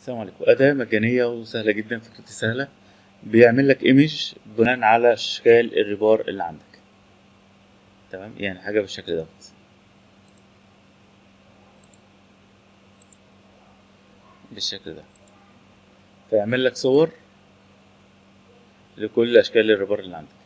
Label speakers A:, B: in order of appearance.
A: السلام عليكم أداة مجانية وسهلة جدا فكرتي سهلة بيعمل لك ايمج بناء على اشكال الريبار اللي عندك تمام يعني حاجة بالشكل دوت بالشكل ده فيعمل لك صور لكل اشكال الريبار اللي عندك